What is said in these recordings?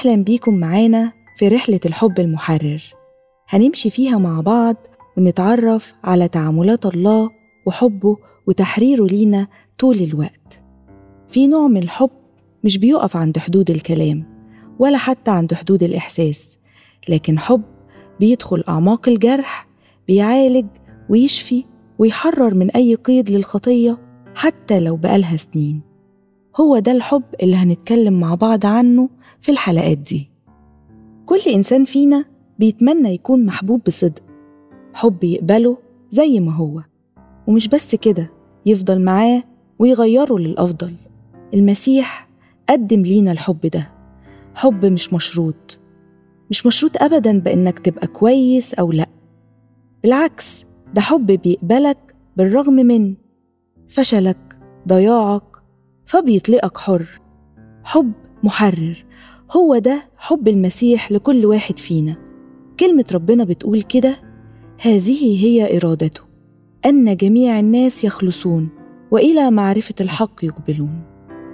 أهلا بيكم معانا في رحلة الحب المحرر هنمشي فيها مع بعض ونتعرف على تعاملات الله وحبه وتحريره لينا طول الوقت في نوع من الحب مش بيقف عند حدود الكلام ولا حتى عند حدود الإحساس لكن حب بيدخل أعماق الجرح بيعالج ويشفي ويحرر من أي قيد للخطية حتى لو بقالها سنين هو ده الحب اللي هنتكلم مع بعض عنه في الحلقات دي كل إنسان فينا بيتمنى يكون محبوب بصدق حب يقبله زي ما هو ومش بس كده يفضل معاه ويغيره للأفضل المسيح قدم لينا الحب ده حب مش مشروط مش مشروط أبدا بإنك تبقى كويس أو لأ بالعكس ده حب بيقبلك بالرغم من فشلك ضياعك فبيطلقك حر حب محرر هو ده حب المسيح لكل واحد فينا كلمة ربنا بتقول كده هذه هي إرادته أن جميع الناس يخلصون وإلى معرفة الحق يقبلون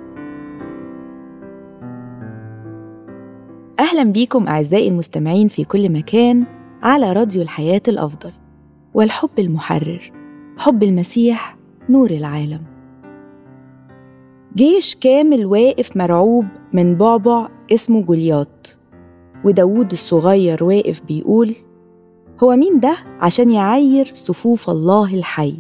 أهلا بيكم أعزائي المستمعين في كل مكان على راديو الحياة الأفضل والحب المحرر حب المسيح نور العالم جيش كامل واقف مرعوب من بعبع اسمه جولياط وداود الصغير واقف بيقول هو مين ده عشان يعير صفوف الله الحي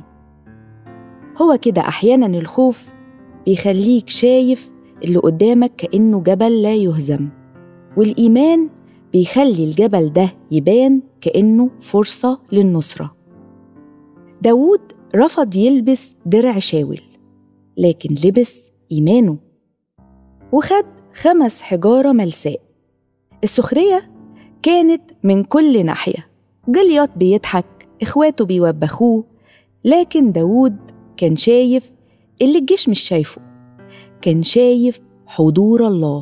هو كده أحيانا الخوف بيخليك شايف اللي قدامك كأنه جبل لا يهزم والإيمان بيخلي الجبل ده يبان كأنه فرصة للنصرة داود رفض يلبس درع شاول لكن لبس إيمانه وخد خمس حجارة ملساء السخرية كانت من كل ناحية جليات بيضحك إخواته بيوبخوه لكن داود كان شايف اللي الجيش مش شايفه كان شايف حضور الله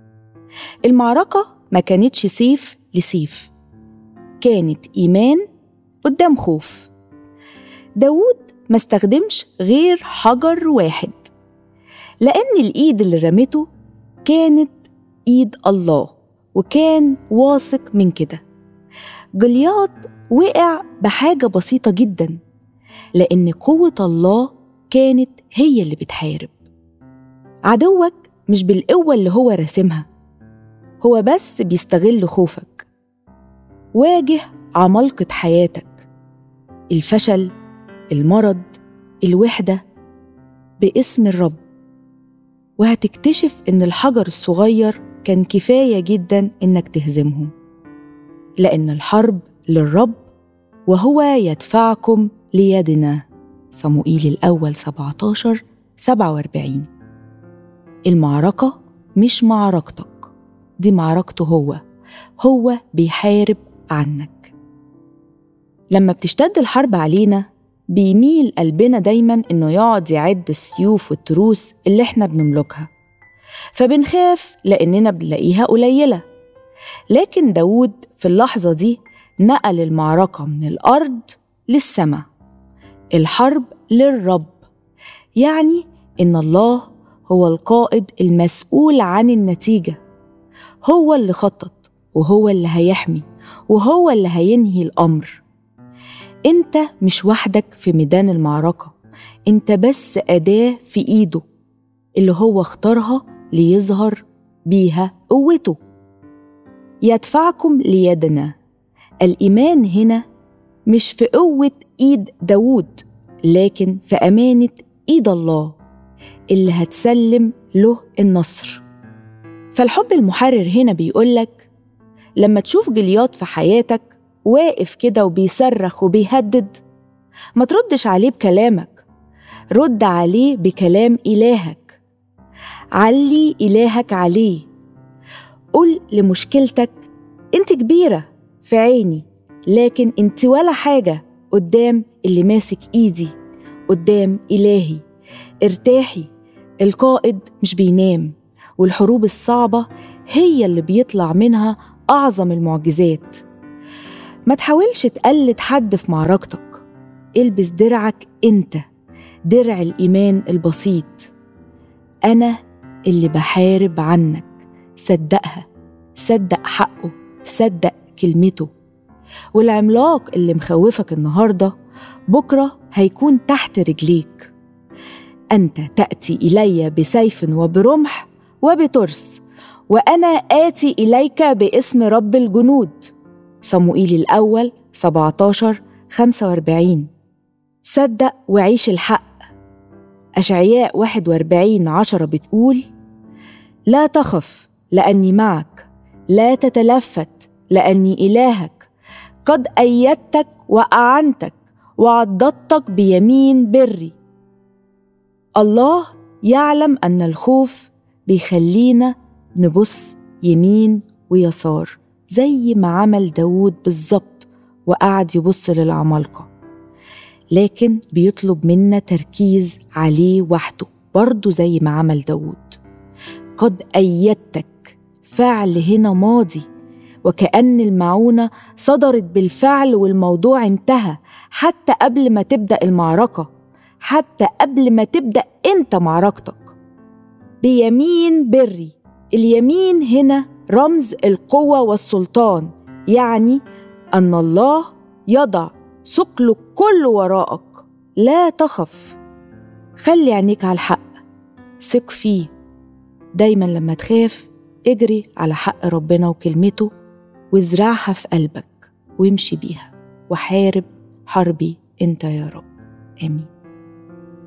المعركة ما كانتش سيف لسيف كانت إيمان قدام خوف داود ما استخدمش غير حجر واحد لأن الإيد اللي رمته كانت إيد الله وكان واثق من كده جلياط وقع بحاجة بسيطة جدا لأن قوة الله كانت هي اللي بتحارب عدوك مش بالقوة اللي هو راسمها هو بس بيستغل خوفك واجه عمالقة حياتك الفشل المرض الوحدة باسم الرب وهتكتشف إن الحجر الصغير كان كفاية جدا إنك تهزمهم لأن الحرب للرب وهو يدفعكم ليدنا صموئيل الأول 17 47 المعركة مش معركتك دي معركته هو هو بيحارب عنك لما بتشتد الحرب علينا بيميل قلبنا دايما إنه يقعد يعد السيوف والتروس اللي إحنا بنملكها فبنخاف لأننا بنلاقيها قليلة لكن داود في اللحظة دي نقل المعركة من الأرض للسماء الحرب للرب يعني إن الله هو القائد المسؤول عن النتيجة هو اللي خطط وهو اللي هيحمي وهو اللي هينهي الأمر أنت مش وحدك في ميدان المعركة أنت بس أداة في إيده اللي هو اختارها ليظهر بيها قوته يدفعكم ليدنا الإيمان هنا مش في قوة إيد داوود لكن في أمانة إيد الله اللي هتسلم له النصر فالحب المحرر هنا بيقولك لما تشوف جليات في حياتك واقف كده وبيصرخ وبيهدد ما تردش عليه بكلامك رد عليه بكلام إلهك علي إلهك عليه قول لمشكلتك انت كبيرة في عيني لكن انت ولا حاجة قدام اللي ماسك ايدي قدام إلهي ارتاحي القائد مش بينام والحروب الصعبة هي اللي بيطلع منها أعظم المعجزات ما تحاولش تقلد حد في معركتك البس درعك انت درع الإيمان البسيط أنا اللي بحارب عنك صدقها صدق حقه صدق كلمته والعملاق اللي مخوفك النهارده بكره هيكون تحت رجليك انت تاتي الي بسيف وبرمح وبترس وانا اتي اليك باسم رب الجنود صموئيل الاول 17 45 صدق وعيش الحق أشعياء 41 عشرة بتقول لا تخف لأني معك لا تتلفت لأني إلهك قد أيدتك وأعنتك وعضدتك بيمين بري الله يعلم أن الخوف بيخلينا نبص يمين ويسار زي ما عمل داود بالظبط وقعد يبص للعمالقة لكن بيطلب منا تركيز عليه وحده برضه زي ما عمل داود قد أيدتك فعل هنا ماضي وكأن المعونة صدرت بالفعل والموضوع انتهى حتى قبل ما تبدأ المعركة حتى قبل ما تبدأ أنت معركتك بيمين بري اليمين هنا رمز القوة والسلطان يعني أن الله يضع ثقلك كله وراءك لا تخف خلي عينيك على الحق ثق فيه دايما لما تخاف اجري على حق ربنا وكلمته وازرعها في قلبك وامشي بيها وحارب حربي انت يا رب امين